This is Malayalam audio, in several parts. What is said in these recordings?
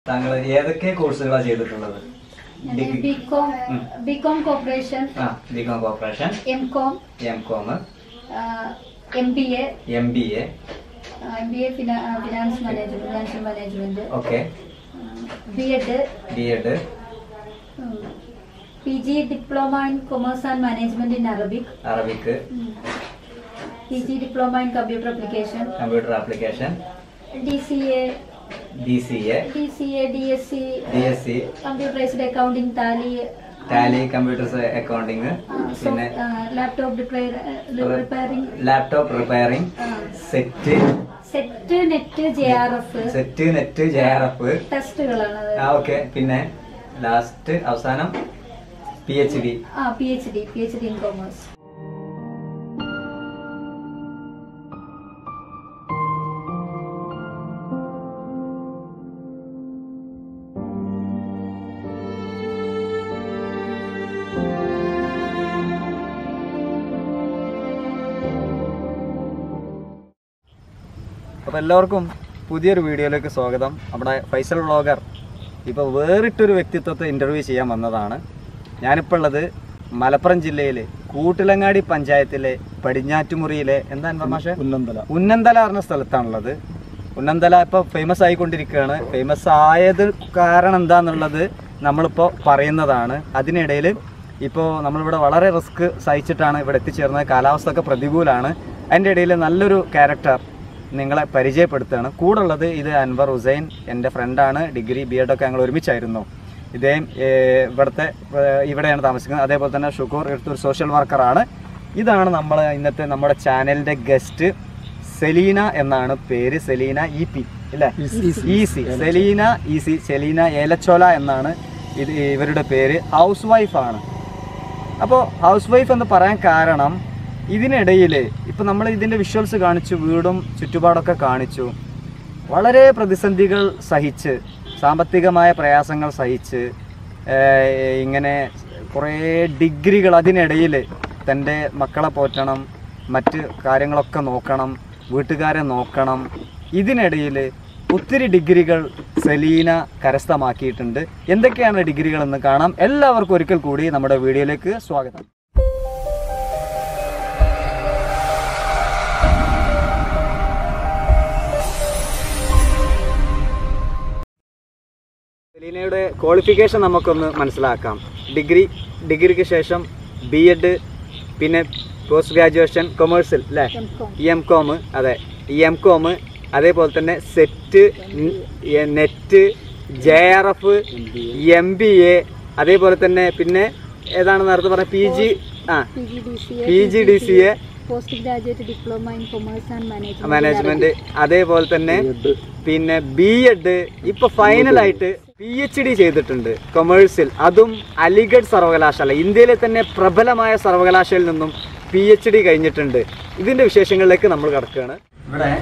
താങ്കൾ ഏതൊക്കെ കോഴ്സുകളാണ് ചെയ്തിട്ടുള്ളത് ഡിഗ്രി ബികോം ബികോം കോർപ്പറേഷൻ ആ B Com corporation M Com M Com M B A M B A M B A finance management financial management okay B Ed B Ed P G diploma in commerce and management in Arabic Arabic P G diploma in computer application computer application D C A D C A D C A D S C D S C computerised accounting Tally Tally computer accounting പിന്നെ laptop repairing laptop repairing SET SET NET J R F SET NET J R F ടെസ്റ്റുകളാണ് ആ ഓക്കെ പിന്നെ ലാസ്റ്റ് അവസാനം പി എച്ച് ഡി ആ P H D P H D in commerce അപ്പോൾ എല്ലാവർക്കും പുതിയൊരു വീഡിയോയിലേക്ക് സ്വാഗതം നമ്മുടെ ഫൈസൽ വ്ളോഗർ ഇപ്പോൾ വേറിട്ടൊരു വ്യക്തിത്വത്തെ ഇൻ്റർവ്യൂ ചെയ്യാൻ വന്നതാണ് ഞാനിപ്പോൾ ഉള്ളത് മലപ്പുറം ജില്ലയിലെ കൂട്ടിലങ്ങാടി പഞ്ചായത്തിലെ പടിഞ്ഞാറ്റുമുറിയിലെ എന്താ ഇൻഫർമേഷൻ ഉന്നന്തല ഉന്നന്തല പറഞ്ഞ സ്ഥലത്താണുള്ളത് ഉന്നന്തല ഇപ്പോൾ ഫേമസ് ആയിക്കൊണ്ടിരിക്കുകയാണ് ഫേമസ് ആയത് കാരണം എന്താന്നുള്ളത് നമ്മളിപ്പോൾ പറയുന്നതാണ് അതിനിടയിൽ ഇപ്പോൾ നമ്മളിവിടെ വളരെ റിസ്ക് സഹിച്ചിട്ടാണ് ഇവിടെ എത്തിച്ചേർന്നത് കാലാവസ്ഥ ഒക്കെ പ്രതികൂലമാണ് അതിൻ്റെ ഇടയിൽ നല്ലൊരു ക്യാരക്ടർ നിങ്ങളെ പരിചയപ്പെടുത്തുകയാണ് കൂടുള്ളത് ഇത് അൻവർ ഹുസൈൻ എൻ്റെ ഫ്രണ്ടാണ് ഡിഗ്രി ബി എഡൊക്കെ ഞങ്ങൾ ഒരുമിച്ചായിരുന്നു ഇദ്ദേഹം ഏഹ്, ഇവിടുത്തെ ഏഹ്, ഇവിടെയാണ് താമസിക്കുന്നത് അതേപോലെ തന്നെ ഷുക്കൂർ എടുത്തൊരു സോഷ്യൽ വർക്കറാണ് ഇതാണ് നമ്മൾ ഇന്നത്തെ നമ്മുടെ ചാനലിൻ്റെ ഗസ്റ്റ് സെലീന എന്നാണ് പേര് സെലീന ഇ പി അല്ലേ ഈസി സെലീന ഈസി സെലീന ഏലച്ചോല എന്നാണ് ഇത് ഇവരുടെ പേര് ഹൗസ് വൈഫാണ് അപ്പോൾ ഹൗസ് വൈഫ് എന്ന് പറയാൻ കാരണം ഇതിനിടയിൽ ഇപ്പം നമ്മൾ ഇതിൻ്റെ വിഷ്വൽസ് കാണിച്ചു വീടും ചുറ്റുപാടൊക്കെ കാണിച്ചു വളരെ പ്രതിസന്ധികൾ സഹിച്ച് സാമ്പത്തികമായ പ്രയാസങ്ങൾ സഹിച്ച് ഏഹ്, ഇങ്ങനെ കുറേ ഡിഗ്രികൾ അതിനിടയിൽ തൻ്റെ മക്കളെ പോറ്റണം മറ്റ് കാര്യങ്ങളൊക്കെ നോക്കണം വീട്ടുകാരെ നോക്കണം ഇതിനിടയിൽ ഒത്തിരി ഡിഗ്രികൾ സെലീന കരസ്ഥമാക്കിയിട്ടുണ്ട് എന്തൊക്കെയാണ് ഡിഗ്രികൾ എന്ന് കാണാം എല്ലാവർക്കും ഒരിക്കൽ കൂടി നമ്മുടെ വീഡിയോയിലേക്ക് സ്വാഗതം സെലീനയുടെ ക്വാളിഫിക്കേഷൻ നമുക്കൊന്ന് മനസ്സിലാക്കാം ഡിഗ്രി ഡിഗ്രിക്ക് ശേഷം ബി എഡ് പിന്നെ പോസ്റ്റ് ഗ്രാജുവേഷൻ കൊമേഴ്സിൽ അല്ലേ എം കോം ഇ എം കോം അതെ ഇ എം കോം അതേപോലെ തന്നെ SET NET J R F M B A അതേപോലെ തന്നെ പിന്നെ ഏതാണ് നേരത്തെ പറഞ്ഞ പി ജി ആ P G D C P G D C A post graduate diploma in commerce and management management അതേപോലെ തന്നെ പിന്നെ ബി എഡ് ഇപ്പൊ ഫൈനലായിട്ട് പി എച്ച് ഡി ചെയ്തിട്ടുണ്ട് കൊമേഴ്സിൽ അതും അലിഗഡ് സർവകലാശാല ഇന്ത്യയിലെ തന്നെ പ്രബലമായ സർവകലാശാലയിൽ നിന്നും പി എച്ച് ഡി കഴിഞ്ഞിട്ടുണ്ട് ഇതിന്റെ വിശേഷങ്ങളിലേക്ക് നമ്മൾ കടക്കുകയാണ് ഇവിടെ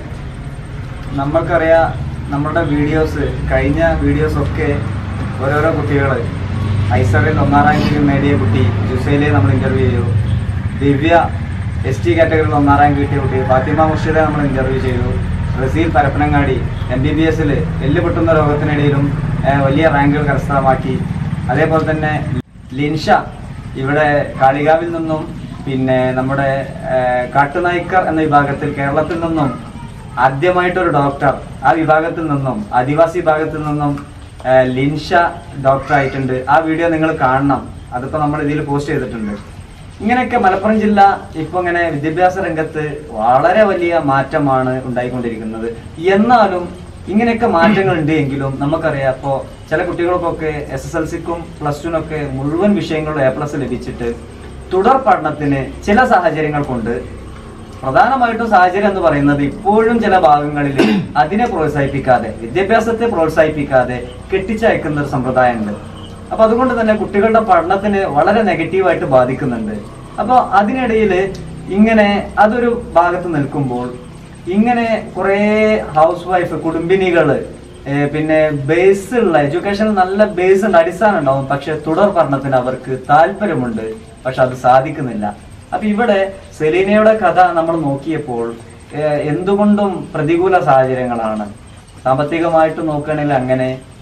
നമ്മൾക്കറിയാം നമ്മുടെ വീഡിയോസ് കഴിഞ്ഞ വീഡിയോസ് ഒക്കെ ഓരോരോ കുട്ടികൾ ഐസറിൽ ഒന്നാം റാങ്ക് നേടിയ കുട്ടി ജുസൈലെ നമ്മൾ ഇന്റർവ്യൂ ചെയ്തു ദിവ്യ എസ് ടി കാറ്റഗറിയിൽ ഒന്നാം റാങ്ക് കിട്ടിയ കുട്ടി ഫാത്തിമ മുർഷിദെ നമ്മൾ ഇന്റർവ്യൂ ചെയ്തു Raseel Parappanangadi M B B എസിൽ എല്ല് പൊട്ടുന്ന രോഗത്തിനിടയിലും ഏഹ്, വലിയ റാങ്കുകൾ കരസ്ഥമാക്കി അതേപോലെ തന്നെ ലിൻഷ ഇവിടെ കാളികാവിൽ നിന്നും പിന്നെ നമ്മുടെ ഏഹ്, കാട്ടുനായ്ക്കർ എന്ന വിഭാഗത്തിൽ കേരളത്തിൽ നിന്നും ആദ്യമായിട്ടൊരു ഡോക്ടർ ആ വിഭാഗത്തിൽ നിന്നും ആദിവാസി വിഭാഗത്തിൽ നിന്നും ഏഹ്, ലിൻഷ ഡോക്ടർ ആയിട്ടുണ്ട് ആ വീഡിയോ നിങ്ങൾ കാണണം അതിപ്പോ നമ്മൾ ഇതിൽ പോസ്റ്റ് ചെയ്തിട്ടുണ്ട് ഇങ്ങനെയൊക്കെ മലപ്പുറം ജില്ല ഇപ്പൊ ഇങ്ങനെ വിദ്യാഭ്യാസ രംഗത്ത് വളരെ വലിയ മാറ്റമാണ് ഉണ്ടായിക്കൊണ്ടിരിക്കുന്നത് എന്നാലും ഇങ്ങനെയൊക്കെ മാറ്റങ്ങൾ ഉണ്ട് എങ്കിലും നമുക്കറിയാം ഇപ്പോൾ ചില കുട്ടികൾക്കൊക്കെ എസ് എസ് എൽ സിക്കും പ്ലസ് ടുനൊക്കെ മുഴുവൻ വിഷയങ്ങളിലും എ പ്ലസ് ലഭിച്ചിട്ട് തുടർ പഠനത്തിന് ചില സാഹചര്യങ്ങൾ കൊണ്ട് പ്രധാനമായിട്ടും സാഹചര്യം എന്ന് പറയുന്നത് ഇപ്പോഴും ചില ഭാഗങ്ങളിൽ അതിനെ പ്രോത്സാഹിപ്പിക്കാതെ വിദ്യാഭ്യാസത്തെ പ്രോത്സാഹിപ്പിക്കാതെ കെട്ടിച്ചയക്കുന്ന ഒരു സമ്പ്രദായമുണ്ട് അപ്പൊ അതുകൊണ്ട് തന്നെ കുട്ടികളുടെ പഠനത്തിന് വളരെ നെഗറ്റീവായിട്ട് ബാധിക്കുന്നുണ്ട് അപ്പൊ അതിനിടയിൽ ഇങ്ങനെ അതൊരു ഭാഗത്ത് നിൽക്കുമ്പോൾ ഇങ്ങനെ കുറേ ഹൗസ് വൈഫ് കുടുംബിനികള് ഏ, പിന്നെ ബേസ് ഉള്ള എഡ്യൂക്കേഷനിൽ നല്ല ബേസ് ഉണ്ട് അടിസ്ഥാനം ഉണ്ടാവും പക്ഷെ തുടർ പഠനത്തിന് അവർക്ക് താല്പര്യമുണ്ട് പക്ഷെ അത് സാധിക്കുന്നില്ല അപ്പൊ ഇവിടെ സെലീനയുടെ കഥ നമ്മൾ നോക്കിയപ്പോൾ ഏഹ്, എന്തുകൊണ്ടും പ്രതികൂല സാഹചര്യങ്ങളാണ് സാമ്പത്തികമായിട്ട് നോക്കുകയാണെങ്കിൽ അങ്ങനെ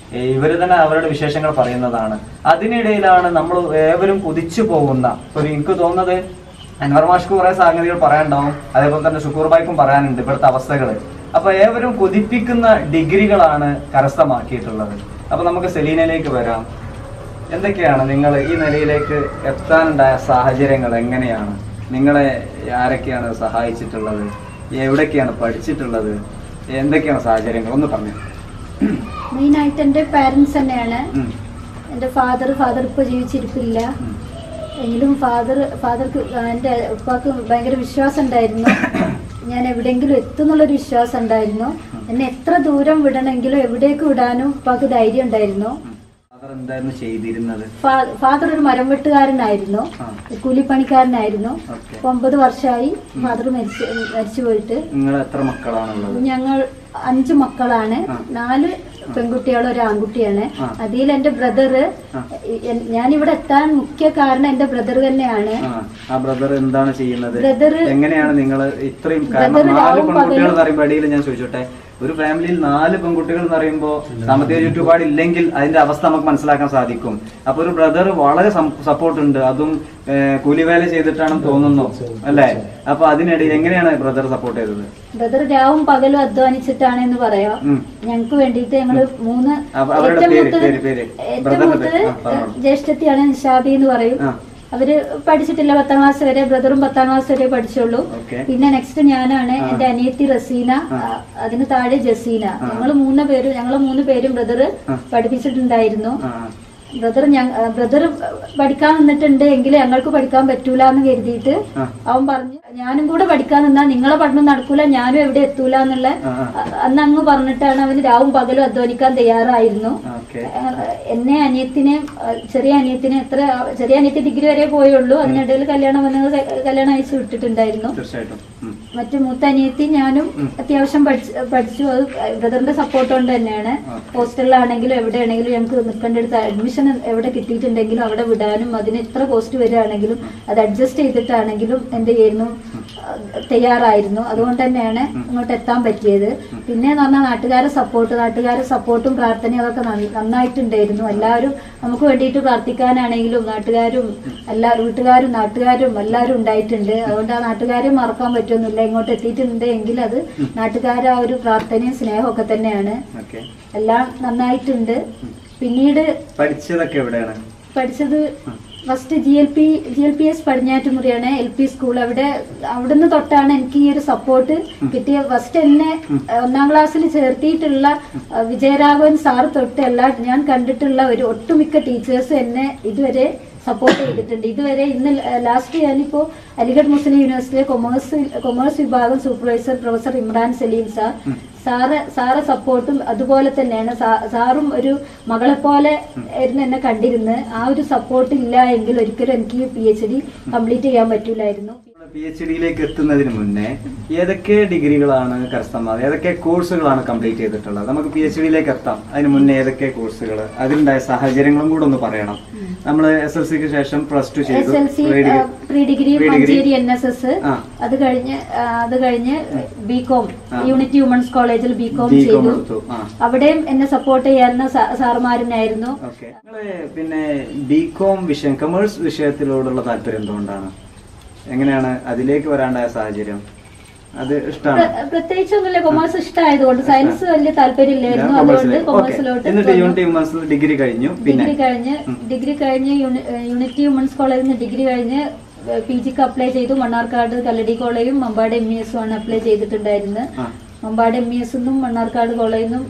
ഇവർ തന്നെ അവരുടെ വിശേഷങ്ങൾ പറയുന്നതാണ് അതിനിടയിലാണ് നമ്മൾ ഏവരും കുതിച്ചു പോകുന്ന ഒരു എനിക്ക് തോന്നുന്നത് അൻവർ മാഷ്ക്ക് കുറെ സംഗതികൾ പറയാനുണ്ടാവും അതേപോലെ തന്നെ ഷുക്കൂർ ബായ്ക്കും പറയാനുണ്ട് ഇവിടുത്തെ അവസ്ഥകൾ അപ്പൊ ഏവരും കുതിപ്പിക്കുന്ന ഡിഗ്രികളാണ് കരസ്ഥമാക്കിയിട്ടുള്ളത് അപ്പൊ നമുക്ക് സെലീനയിലേക്ക് വരാം എന്തൊക്കെയാണ് നിങ്ങൾ ഈ നിലയിലേക്ക് എത്താനുണ്ടായ സാഹചര്യങ്ങൾ എങ്ങനെയാണ് നിങ്ങളെ ആരൊക്കെയാണ് സഹായിച്ചിട്ടുള്ളത് എവിടൊക്കെയാണ് പഠിച്ചിട്ടുള്ളത് എന്തൊക്കെയാണ് സാഹചര്യങ്ങൾ ഒന്ന് പറഞ്ഞു മെയിനായിട്ട് എൻ്റെ പാരൻസ് തന്നെയാണ് ഉം. എൻ്റെ ഫാദർ ഫാദർ ഇപ്പോൾ ജീവിച്ചിരിപ്പില്ല ഉം. എങ്കിലും ഫാദർ ഫാദർക്ക് എൻ്റെ ഉപ്പാക്ക് ഭയങ്കര വിശ്വാസം ഉണ്ടായിരുന്നു ഞാൻ എവിടെയെങ്കിലും എത്തുന്നുള്ളൊരു വിശ്വാസം ഉണ്ടായിരുന്നു എന്നെ എത്ര ദൂരം വിടണമെങ്കിലും എവിടേക്ക് വിടാനും ഉപ്പാക്ക് ധൈര്യം ഉണ്ടായിരുന്നു അവർ എന്തായിരുന്നു ചെയ്തിരുന്നത് ഫാ- ഫാദർ ഒരു മരം വെട്ടുകാരനായിരുന്നു ആ. കൂലിപ്പണിക്കാരനായിരുന്നു ഓക്കെ ഇപ്പൊ ഒമ്പത് വർഷമായി ഫാദർ മരിച്ചു മരിച്ചു പോയിട്ട് നിങ്ങൾ എത്ര മക്കളാണുള്ളത് ഞങ്ങൾ അഞ്ചു മക്കളാണ് ആ. നാല് പെൺകുട്ടികളും ഒരു ആൺകുട്ടിയാണ് ആ. അതിൽ എന്റെ ബ്രദറ് ആ. ഞാൻ ഇവിടെ എത്താൻ മുഖ്യ കാരണം എന്റെ ബ്രദർ തന്നെയാണ് ആ ആ ബ്രദർ എന്താണ് ചെയ്യുന്നത് Brother- എങ്ങനെയാണ് നിങ്ങൾ ഇത്രയും കാരണം Brother നാല് രാവും പെൺകുട്ടികൾ പകലും- എന്ന് പറയുമ്പോൾ ഇടയിൽ ഞാൻ ചോദിച്ചോട്ടെ ഒരു ഫാമിലിയിൽ നാല് പെൺകുട്ടികൾ എന്ന് പറയുമ്പോൾ സാമ്പത്തിക ചുറ്റുപാട് ഇല്ലെങ്കിൽ അതിന്റെ അവസ്ഥ നമുക്ക് മനസ്സിലാക്കാൻ സാധിക്കും അപ്പൊ ഒരു ബ്രദർ വളരെ സപ്പോർട്ട് ഉണ്ട് അതും ഏഹ്, കൂലിവേല ചെയ്തിട്ടാണെന്ന് തോന്നുന്നു അല്ലേ അപ്പൊ അതിനിടയിൽ എങ്ങനെയാണ് ബ്രദർ സപ്പോർട്ട് ചെയ്തത് ബ്രദർ രാവും പകലും അധ്വാനിച്ചിട്ടാണ് എന്ന് പറയാം ഉം. ഞങ്ങൾക്ക് വേണ്ടിയിട്ട് ഞങ്ങള് മൂന്ന് അവ- അവരുടെ ഏറ്റവും പേര്, മൂത്തത് പേര്, പേര്. ഏറ്റവും ബ്രദറിന്റെ മൂത്തത് പേര്. ആ, പറഞ്ഞോളൂ. ജ്യേഷ്ഠത്തിയാണ് നിഷാബി എന്ന് പറയും ആ. അവര് പഠിച്ചിട്ടില്ല പത്താം ക്ലാസ് വരെ ബ്രദറും പത്താം ക്ലാസ് വരെ പഠിച്ചുള്ളൂ ഓക്കെ പിന്നെ നെക്സ്റ്റ് ഞാനാണ് ആ. എന്റെ അനിയത്തി റസീന ആ. ആ, അതിന് താഴെ ജസീന ആ. ഞങ്ങൾ മൂന്ന് പേരും ഞങ്ങൾ മൂന്ന് പേരും ബ്രദർ ആ. പഠിപ്പിച്ചിട്ടുണ്ടായിരുന്നു ആ ആ. ബ്രദർ ബ്രദർ പഠിക്കാൻ നിന്നിട്ടുണ്ട് എങ്കിൽ ഞങ്ങൾക്ക് പഠിക്കാൻ പറ്റൂല എന്ന് കരുതിയിട്ട് ആ. അവൻ പറഞ്ഞു ഞാനും കൂടെ പഠിക്കാൻ നിന്നാ നിങ്ങളെ പഠനം നടക്കൂല ഞാനും എവിടെ എത്തൂല എന്നുള്ള ആ, ആ. അ- അന്ന് അങ്ങ് പറഞ്ഞിട്ടാണ് അവന് രാവും പകലും അധ്വാനിക്കാൻ തയ്യാറായിരുന്നു ഓക്കെ ഏഹ് എന്നെ അനിയത്തിനെ ഏഹ് ചെറിയ അനിയത്തിനെ എത്ര ചെറിയ അനിയത്തി ഡിഗ്രി വരെ പോയുള്ളൂ അതിനിടയിൽ കല്യാണം വന്നത് ക- കല്യാണം അയച്ചു വിട്ടിട്ടുണ്ടായിരുന്നു തീർച്ചയായിട്ടും ഉം. മറ്റു മൂത്ത അനിയത്തി ഞാനും ഉം. അത്യാവശ്യം പഠിച്ച് പഠിച്ചു അത് ബ്രദറിന്റെ സപ്പോർട്ട് കൊണ്ട് തന്നെയാണ് ഓക്കെ. ഹോസ്റ്റലിലാണെങ്കിലും എവിടെയാണെങ്കിലും ഞങ്ങൾക്ക് നിൽക്കേണ്ടടുത്ത് അഡ്മിഷൻ എവിടെ കിട്ടിയിട്ടുണ്ടെങ്കിലും അവിടെ വിടാനും അതിന് എത്ര പോസ്റ്റ് വരികയാണെങ്കിലും അത് അഡ്ജസ്റ്റ് ചെയ്തിട്ടാണെങ്കിലും എന്ത് ചെയ്യുന്നു അഹ് തയ്യാറായിരുന്നു അതുകൊണ്ട് തന്നെയാണ് ഇങ്ങോട്ട് എത്താൻ പറ്റിയത് പിന്നെ എന്ന് പറഞ്ഞാൽ നാട്ടുകാരെ സപ്പോർട്ട് നാട്ടുകാരെ സപ്പോർട്ടും പ്രാർത്ഥനയും അതൊക്കെ നന്ന- നന്നായിട്ടുണ്ടായിരുന്നു എല്ലാവരും നമുക്ക് വേണ്ടിയിട്ട് പ്രാർത്ഥിക്കാനാണെങ്കിലും നാട്ടുകാരും എല്ലാ വീട്ടുകാരും നാട്ടുകാരും എല്ലാവരും ഉണ്ടായിട്ടുണ്ട് അതുകൊണ്ട് ആ നാട്ടുകാരെ മറക്കാൻ പറ്റുന്നില്ല ഇങ്ങോട്ട് എത്തിയിട്ടുണ്ട് എങ്കിൽ അത് നാട്ടുകാരെ ആ ഒരു പ്രാർത്ഥനയും സ്നേഹമൊക്കെ തന്നെയാണ് ഓക്കെ എല്ലാം നന്നായിട്ടുണ്ട് പിന്നീട് പഠിച്ചതൊക്കെ എവിടെയാണ് പഠിച്ചത് first G L P G L P S പടിഞ്ഞാറ്റുമുറിയാണ് എൽ പി സ്കൂൾ അവിടെ അവിടുന്ന് തൊട്ടാണ് എനിക്ക് ഈ ഒരു സപ്പോർട്ട് കിട്ടിയ ഫസ്റ്റ് എന്നെ ഒന്നാം ക്ലാസ്സിൽ ചേർത്തിയിട്ടുള്ള അഹ്, വിജയരാഘവൻ സാർ തൊട്ട് എല്ലാ ഞാൻ കണ്ടിട്ടുള്ള ഒരു ഒട്ടുമിക്ക ടീച്ചേഴ്സ് എന്നെ ഇതുവരെ സപ്പോർട്ട് ചെയ്തിട്ടുണ്ട് ഇതുവരെ ഇന്ന് ലാസ്റ്റ് ഞാനിപ്പോ അലിഗഡ് മുസ്ലിം യൂണിവേഴ്സിറ്റിയിലെ കൊമേഴ്സ് കൊമേഴ്സ് വിഭാഗം supervisor professor Imran Saleem sir sir sir സപ്പോർട്ടും അതുപോലെ തന്നെയാണ് സാ- സാറും ഒരു മകളെ പോലെ ആയിരുന്നു എന്നെ കണ്ടിരുന്നത് ആ ഒരു സപ്പോർട്ട് ഇല്ല എങ്കിൽ ഒരിക്കലും എനിക്ക് പി എച്ച് ഡി കംപ്ലീറ്റ് ചെയ്യാൻ പറ്റൂലായിരുന്നു പി എച്ച് ഡിയിലേക്ക് എത്തുന്നതിന് മുന്നേ ഏതൊക്കെ ഡിഗ്രികളാണ് കരസ്ഥമായത് ഏതൊക്കെ കോഴ്സുകളാണ് കംപ്ലീറ്റ് ചെയ്തിട്ടുള്ളത് നമുക്ക് പി എച്ച് ഡിയിലേക്ക് എത്താം അതിന് മുന്നേ ഏതൊക്കെ കോഴ്സുകൾ അതിലുണ്ടായ സാഹചര്യങ്ങളും കൂടെ ഒന്ന് പറയണം നമ്മൾ എസ് എൽ സിക്ക് ശേഷം പ്ലസ് ടു ചെയ്തു S L C Pre- pre degree Pre-degree. Manjeri N S S ആ. അത് കഴിഞ്ഞ് ആ, അത് കഴിഞ്ഞ് ബി കോം ആ. യൂണിറ്റി വുമൺസ് കോളേജിൽ ബി കോം B.Com ചെയ്തു എടുത്തു. ആ. അവിടെയും എന്നെ സപ്പോർട്ട് ചെയ്യാറുന്ന സാ- സാറുമാരനായിരുന്നു ഓക്കെ നിങ്ങള് പിന്നെ ബി കോം വിഷയം കൊമേഴ്സ് വിഷയത്തിലോടുള്ള താല്പര്യം എന്തുകൊണ്ടാണ് എങ്ങനെയാണ് അതിലേക്ക് വരാണ്ടായ സാഹചര്യം അത് ഇഷ്ടമാണ് പ്ര- പ്രത്യേകിച്ചൊന്നുമില്ല കൊമേഴ്സ് ഇഷ്ടമായതുകൊണ്ട് സയൻസ് വലിയ താല്പര്യമില്ലായിരുന്നു അതുകൊണ്ട് കൊമേഴ്സിലോട്ട് എന്നിട്ട് യൂണിറ്റ് വുമൻസ് ഡിഗ്രി കഴിഞ്ഞു പിന്നെ ഡിഗ്രി കഴിഞ്ഞ് ഡിഗ്രി കഴിഞ്ഞ് യൂണി- ഏഹ് യൂണിറ്റി വുമൻസ് കോളേജിൽ നിന്ന് ഡിഗ്രി കഴിഞ്ഞ് പി ജിക്ക് അപ്ലൈ ചെയ്തു മണ്ണാർക്കാട് കല്ലടി കോളേജും മമ്പാട് എം ഇ എസും ആണ് അപ്ലൈ ചെയ്തിട്ടുണ്ടായിരുന്നത് ആ. മമ്പാട് എം ഇ എസ് നിന്നും മണ്ണാർക്കാട് കോളേജിൽ നിന്നും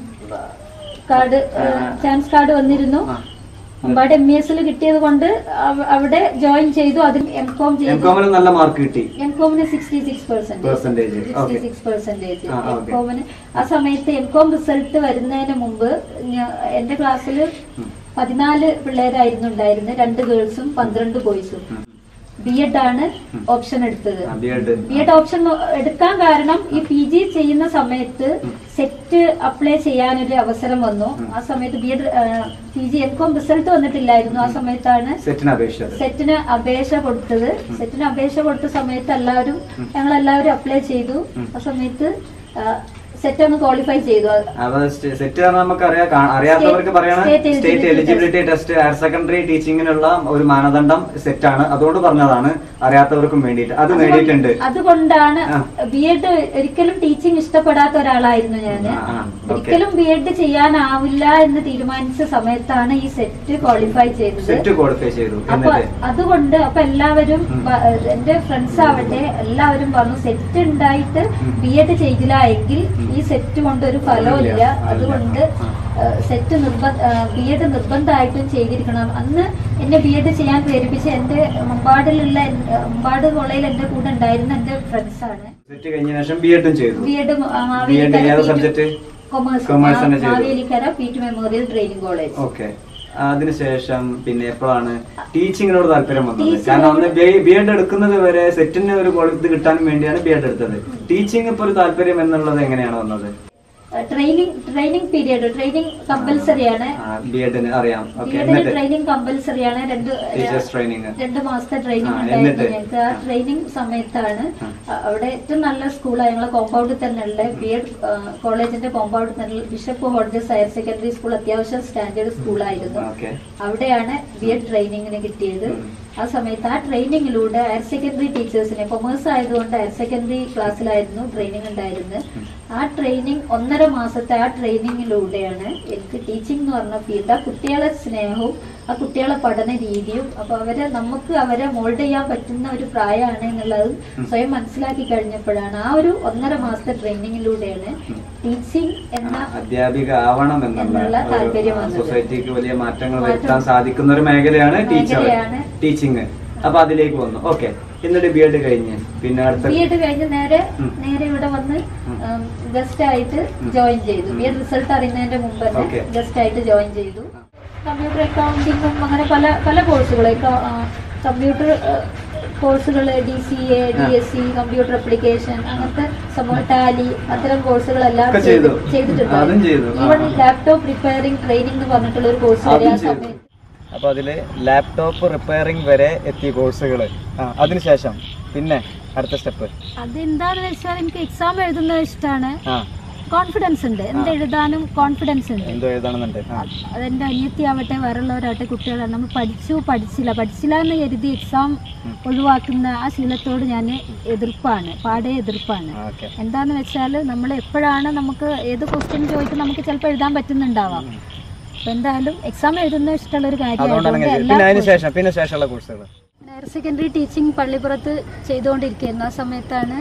കാർഡ് ആ. ചാൻസ് കാർഡ് വന്നിരുന്നു ആ. മമ്പാട് എം ഇ എസിൽ കിട്ടിയത് കൊണ്ട് അവ- അവിടെ ജോയിൻ ചെയ്തു അതിൽ എം കോം എം ചെയ്തു കോമിന് നല്ല മാർക്ക് കിട്ടി എം കോമിന് sixty six Percentage, percentage okay. Sixty six percentage ആ, എം okay. കോമിന് ആ സമയത്ത് എം കോം റിസൾട്ട് വരുന്നതിന് മുമ്പ് ഞാ- എന്റെ ക്ലാസ്സിൽ പതിനാല് പിള്ളേരായിരുന്നു ഉണ്ടായിരുന്നത് രണ്ട് ഗേൾസും പന്ത്രണ്ട് ബോയ്സും ഉം. ബി എഡ് ആണ് ഓപ്ഷൻ എടുത്തത് ആ, B.Ed. ബി എഡ് ഓപ്ഷൻ എടുക്കാൻ കാരണം ഈ പി ജി ചെയ്യുന്ന സമയത്ത് സെറ്റ് അപ്ലൈ ചെയ്യാനൊരു അവസരം വന്നു ആ സമയത്ത് B Ed P G M Com result വന്നിട്ടില്ലായിരുന്നു ആ സമയത്താണ് സെറ്റിന് അപേക്ഷിച്ചത് സെറ്റിന് അപേക്ഷ കൊടുത്തത് സെറ്റിന് അപേക്ഷ കൊടുത്ത സമയത്ത് എല്ലാവരും ഞങ്ങൾ എല്ലാവരും അപ്ലൈ ചെയ്തു ആ സമയത്ത് സെറ്റ് ഒന്ന് ക്വാളിഫൈ ചെയ്തു അപ്പൊ സെറ്റ് പറഞ്ഞാൽ നമുക്ക് അറിയാം കാ- അറിയാത്തവർക്ക് പറയണം State state eligibility eligibility test higher secondary ടീച്ചിങ്ങിനുള്ള ഒരു മാനദണ്ഡം സെറ്റ് ആണ് അതുകൊണ്ട് പറഞ്ഞതാണ് അറിയാത്തവർക്കും വേണ്ടിയിട്ട് അത് നേടിയിട്ടുണ്ട് അതുകൊണ്ടാണ് ആ. ബി എഡ് ഒരിക്കലും ടീച്ചിങ് ഇഷ്ടപ്പെടാത്ത ഒരാളായിരുന്നു ഞാൻ ആ, ആ, okay. ഒരിക്കലും ബി എഡ് ചെയ്യാനാവില്ല എന്ന് തീരുമാനിച്ച സമയത്താണ് ഈ സെറ്റ് ക്വാളിഫൈ ചെയ്തത് സെറ്റ് ക്വാളിഫൈ ചെയ്തു അപ്പൊ എന്നിട്ട് അതുകൊണ്ട് അപ്പൊ എല്ലാവരും പ- എന്റെ ഫ്രണ്ട്സ് ആവട്ടെ എല്ലാവരും പറഞ്ഞു സെറ്റ് ഉണ്ടായിട്ട് ബി എഡ് ചെയ്തില്ല എങ്കിൽ ഈ സെറ്റ് കൊണ്ട് ഒരു ഫലവും ഇല്ല ഇല്ല. അതുകൊണ്ട് സെറ്റ് നിർബന്ധ ബി എഡ് നിർബന്ധമായിട്ടും ചെയ്തിരിക്കണം അന്ന് എന്നെ ബി എഡ് ചെയ്യാൻ പ്രേരിപ്പിച്ച എന്റെ മുമ്പാടിലുള്ള മുമ്പാട് കോളേജിൽ എന്റെ കൂടെ ഉണ്ടായിരുന്ന എന്റെ ഫ്രണ്ട്സ് ആണ് സെറ്റ് കഴിഞ്ഞ ശേഷം ബി എഡും ചെയ്തു ബി എഡ് ബി എഡ് ഏത് സബ്ജക്ട് കൊമേഴ്സ് Commerce തന്നെ ചെയ്തു. Mavelikkara P T memorial training college okay അതിനുശേഷം പിന്നെ എപ്പോഴാണ് ടീച്ചിങ്ങിനോട് താല്പര്യം വന്നത് Teaching കാരണം അന്ന് ബി എഡ് എടുക്കുന്നത് വരെ സെറ്റിന് ഒരു ക്വാളിറ്റി കിട്ടാൻ വേണ്ടിയാണ് ബി എഡ് എടുത്തത് ടീച്ചിങ് ഇപ്പൊ ഒരു താല്പര്യം എന്നുള്ളത് എങ്ങനെയാണ് വന്നത് training training period training compulsory ആണ് ബി എഡിന് അറിയാം ബി ഓക്കെ എഡിന് എന്നിട്ട് ട്രെയിനിങ് കമ്പൽസറി ആണ് രണ്ട് ടീച്ചേഴ്സ് ട്രെയിനിങ് രണ്ട് മാസത്തെ ട്രെയിനിങ് ആ, ഉണ്ടായിരുന്നു എന്നിട്ട്? ഞങ്ങൾക്ക് ആ ട്രെയിനിങ് സമയത്താണ് അ- അവിടെ ഏറ്റവും നല്ല സ്കൂളാണ് ഞങ്ങളെ കോമ്പൗണ്ടിൽ തന്നെയുള്ള ബി എഡ് കോളേജിന്റെ കോമ്പൗണ്ടിൽ തന്നെ bishop Hodges higher secondary school അത്യാവശ്യം സ്റ്റാൻഡേർഡ് സ്കൂളായിരുന്നു ഓക്കെ അവിടെയാണ് ബി എഡ് ട്രെയിനിങ്ങിന് കിട്ടിയത് ആ സമയത്ത് ആ ട്രെയിനിങ്ങിലൂടെ ഹയർ സെക്കൻഡറി ടീച്ചേഴ്സിനെ കൊമേഴ്സ് ആയതുകൊണ്ട് ഹയർ സെക്കൻഡറി ക്ലാസ്സിലായിരുന്നു ട്രെയിനിങ് ഉണ്ടായിരുന്നത് ആ ട്രെയിനിങ് ഒന്നര മാസത്തെ ആ ട്രെയിനിങ്ങിലൂടെയാണ് എനിക്ക് ടീച്ചിങ് എന്ന് പറഞ്ഞ ഫീൽഡ് ആ കുട്ടികളെ സ്നേഹവും ആ കുട്ടികളെ പഠന രീതിയും അപ്പൊ അവരെ നമുക്ക് അവരെ മോൾഡ് ചെയ്യാൻ പറ്റുന്ന ഒരു പ്രായമാണ് എന്നുള്ളത് സ്വയം മനസ്സിലാക്കി കഴിഞ്ഞപ്പോഴാണ് ആ ഒരു ഒന്നര മാസത്തെ ട്രെയിനിങ്ങിലൂടെയാണ് ടീച്ചിങ് എന്ന അധ്യാപിക ആവണം എന്നുള്ള എന്നുള്ള താല്പര്യം വന്നത്. സൊസൈറ്റിക്ക് വലിയ മാറ്റങ്ങൾ മാറ്റം. വരുത്താൻ സാധിക്കുന്ന ഒരു മേഖലയാണ് ടീച്ചർ മേഖലയാണ്. ടീച്ചിങ് അപ്പൊ അതിലേക്ക് വന്നു ഓക്കെ എന്നിട്ട് ബി എഡ് കഴിഞ്ഞ് പിന്നെ അടുത്ത ബി എഡ് കഴിഞ്ഞ് നേരെ ഉം. നേരെ ഇവിടെ വന്ന് ഉം. ഗസ്റ്റ് ആയിട്ട് ജോയിൻ ചെയ്തു ബി എഡ് റിസൾട്ട് അറിയുന്നതിന്റെ മുമ്പ് തന്നെ Okay. ഗസ്റ്റ് ആയിട്ട് ജോയിൻ ചെയ്തു കമ്പ്യൂട്ടർ അക്കൗണ്ടിങ്ങും അങ്ങനെ പല പല കോഴ്സുകൾ കമ്പ്യൂട്ടർ കോഴ്സുകൾ D C A D S C computer application അങ്ങനത്തെ സംഭവം ടാലി അത്തരം കോഴ്സുകളെല്ലാം ഒക്കെ ചെയ്ത്- ചെയ്തു. ചെയ്തിട്ടുണ്ട് അതും ചെയ്തു. ആ, ഈവൻ ആ. ലാപ്ടോപ്പ് റിപ്പയറിംഗ് ട്രെയിനിങ് എന്ന് പറഞ്ഞിട്ടുള്ള ഒരു കോഴ്സ് വരെ ആ അതും ചെയ്തു. സമയത്ത് അപ്പൊ അതില് ലാപ്ടോപ്പ് റിപ്പയറിംഗ് വരെ എത്തിയ കോഴ്സുകൾ അതിനുശേഷം പിന്നെ അടുത്ത സ്റ്റെപ്പ് അതെന്താന്ന് വെച്ചാൽ എനിക്ക് എക്സാം എഴുതുന്നത് ഇഷ്ടമാണ് ആ കോൺഫിഡൻസ് ഉണ്ട് എന്ത് എഴുതാനും കോൺഫിഡൻസ് ഉണ്ട് എന്തോ എഴുതണമെന്നുണ്ട് ആ അതെന്റെ അനിയത്തിയാവട്ടെ വേറുള്ളവരാവട്ടെ കുട്ടികളാണ് നമ്മൾ പഠിച്ചു പഠിച്ചില്ല പഠിച്ചില്ല എന്ന് കരുതി എക്സാം ഒഴിവാക്കുന്ന ആ ശീലത്തോട് ഞാൻ എതിർപ്പാണ് പാടെ എതിർപ്പാണ് ഓക്കെ എന്താന്ന് വെച്ചാൽ നമ്മൾ എപ്പോഴാണ് നമുക്ക് ഏത് ക്വസ്റ്റ്യൻ ചോദിക്കും നമുക്ക് ചിലപ്പോൾ എഴുതാൻ പറ്റുന്നുണ്ടാവാം അപ്പൊ എന്തായാലും എക്സാം എഴുതുന്നത് ഇഷ്ടമുള്ള ഒരു അതുകൊണ്ടാണ് അങ്ങനെ കാര്യമാണ് ചെയ്തത്. പിന്നെ അതിന് ശേഷം പിന്നെ ശേഷമുള്ള കോഴ്സുകൾ ഹയർ സെക്കൻഡറി ടീച്ചിങ് പള്ളിപ്പുറത്ത് ചെയ്തുകൊണ്ടിരിക്കുന്നു ആ സമയത്താണ്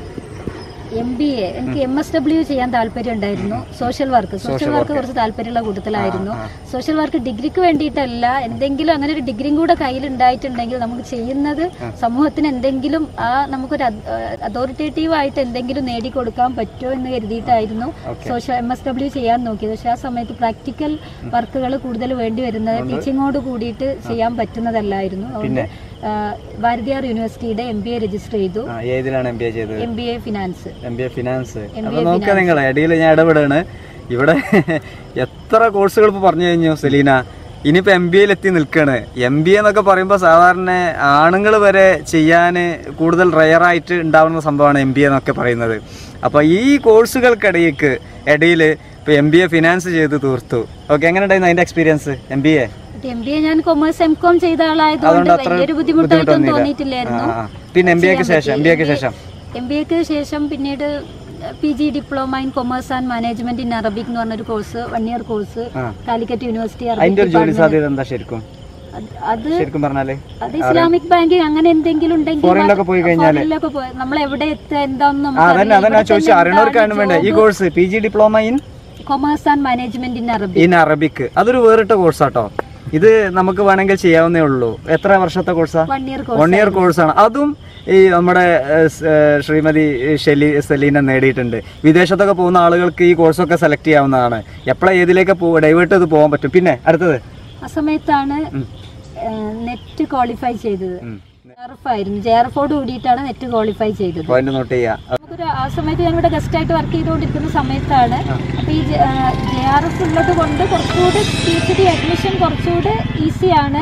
എം ബി എ എനിക്ക് എം എസ് ഡബ്ല്യു ചെയ്യാൻ താല്പര്യം ഉണ്ടായിരുന്നു സോഷ്യൽ വർക്ക് സോഷ്യൽ വർക്ക് കുറച്ച് താല്പര്യമുള്ള കൂട്ടത്തിലായിരുന്നു സോഷ്യൽ വർക്ക് ഡിഗ്രിക്ക് വേണ്ടിയിട്ടല്ല എന്തെങ്കിലും അങ്ങനെ ഒരു ഡിഗ്രിയും കൂടെ കയ്യിൽ ഉണ്ടായിട്ടുണ്ടെങ്കിൽ നമുക്ക് ചെയ്യുന്നത് സമൂഹത്തിന് എന്തെങ്കിലും ആ നമുക്കൊരു അതോറിറ്റേറ്റീവ് ആയിട്ട് എന്തെങ്കിലും നേടിക്കൊടുക്കാൻ പറ്റുമോ എന്ന് കരുതിയിട്ടായിരുന്നു സോഷ്യൽ എം എസ് ഡബ്ല്യു ചെയ്യാൻ നോക്കിയത് പക്ഷെ ആ സമയത്ത് പ്രാക്ടിക്കൽ വർക്കുകൾ കൂടുതൽ വേണ്ടി വരുന്നത് ടീച്ചിങ്ങോട് കൂടിയിട്ട് ചെയ്യാൻ പറ്റുന്നതല്ലായിരുന്നു അതുകൊണ്ട് ആ, ഭാരതിയാർ യൂണിവേഴ്സിറ്റിയുടെ എം ബി എ രജിസ്റ്റർ ചെയ്തു ഏതിലാണ് എം ബി എ ചെയ്തത് M B A finance M B A finance MBA അപ്പൊ നോക്കുക നിങ്ങൾ ഇടയിൽ ഞാൻ ഇടപെടാണ് ഇവിടെ എത്ര കോഴ്സുകൾ ഇപ്പൊ പറഞ്ഞു കഴിഞ്ഞു സെലീന ഇനിയിപ്പോ എം ബി എയിൽ എത്തി നിൽക്കാണ് എം ബി എന്നൊക്കെ പറയുമ്പോൾ സാധാരണ ആണുങ്ങൾ വരെ ചെയ്യാൻ കൂടുതൽ റയറായിട്ട് ഉണ്ടാവുന്ന സംഭവമാണ് എം ബി എന്നൊക്കെ പറയുന്നത് അപ്പോൾ ഈ കോഴ്സുകൾക്കിടയ്ക്ക് ഇടയിൽ ഇപ്പോൾ എം ബി എ ഫിനാൻസ് ചെയ്ത് തീർത്തു ഓക്കെ എങ്ങനെ ഉണ്ടായിരുന്നു അതിന്റെ experience M B A M B A ഞാൻ കൊമേഴ്സ് എം കോം ചെയ്ത ആളായതുകൊണ്ട് അതുകൊണ്ട് അത്ര വലിയൊരു ബുദ്ധിമുട്ടായിട്ടൊന്നും ബുദ്ധിമുട്ടൊന്നുമില്ല. തോന്നിയിട്ടില്ലായിരുന്നു ആ, ആ. പിന്നെ എം ബി എക്ക് ശേഷം എം ബി എക്ക് ശേഷം എം ബി എക്ക് ശേഷം പിന്നീട് P G diploma in commerce and management in Arabic എന്ന് പറഞ്ഞൊരു കോഴ്സ് വൺ ഇയർ കോഴ്സ് ആ. കാലിക്കറ്റ് യൂണിവേഴ്സിറ്റി അതിന്റെ ഒരു ജോലി അറബിക് സാധ്യത എന്താ ശരിക്കും അത് ശരിക്കും പറഞ്ഞാല് അത് ഇസ്ലാമിക് ബാങ്കിങ് അങ്ങനെ എന്തെങ്കിലും ഉണ്ടെങ്കിൽ ഫോറിനിലൊക്കെ പോയി കഴിഞ്ഞാല് ഫോറിനിലൊക്കെ പോയി നമ്മൾ എവിടെ എത്തുക എന്താണെന്ന് ആ അതന്നെ അതന്നെ ചോദിച്ചു അറിയണവർക്കാണ് വേണ്ടത് ഈ course P G diploma in commerce and management in Arabic in Arabic അതൊരു വേറിട്ട കോഴ്സാട്ടോ ഇത് നമുക്ക് വേണമെങ്കിൽ ചെയ്യാവുന്നേ ഉള്ളൂ എത്ര വർഷത്തെ കോഴ്സാ വൺ ഇയർ വൺ ഇയർ കോഴ്സാണ് അതും ഈ നമ്മുടെ ഏഹ്, സ്, ഏഹ്, ശ്രീമതി ഷെലി സെലീന നേടിയിട്ടുണ്ട് വിദേശത്തൊക്കെ പോകുന്ന ആളുകൾക്ക് ഈ കോഴ്സൊക്കെ സെലക്ട് ചെയ്യാവുന്നതാണ് എപ്പോഴാ ഏതിലേക്ക് പോ ഡൈവേർട്ട് ചെയ്ത് പോകാൻ പറ്റും പിന്നെ അടുത്തത് ആ സമയത്താണ് നെറ്റ് ക്വാളിഫൈ ചെയ്തത് ഉം. ആയിരുന്നു ജെ ആർ എഫോട് കൂടിയിട്ടാണ് നെറ്റ് ക്വാളിഫൈ ചെയ്തത് പോയിന്റ് നോട്ട് ചെയ്യാ നമുക്കൊരു ആ സമയത്ത് ഞാൻ ഇവിടെ ഗസ്റ്റ് ആയിട്ട് വർക്ക് ചെയ്തുകൊണ്ടിരിക്കുന്ന സമയത്താണ് അപ്പോൾ ഈ ജെ ആർ എഫ് ഉള്ളത് കൊണ്ട് കുറച്ചുകൂടി പി എച്ച് ഡി അഡ്മിഷൻ കുറച്ചുകൂടി ഈസിയാണ്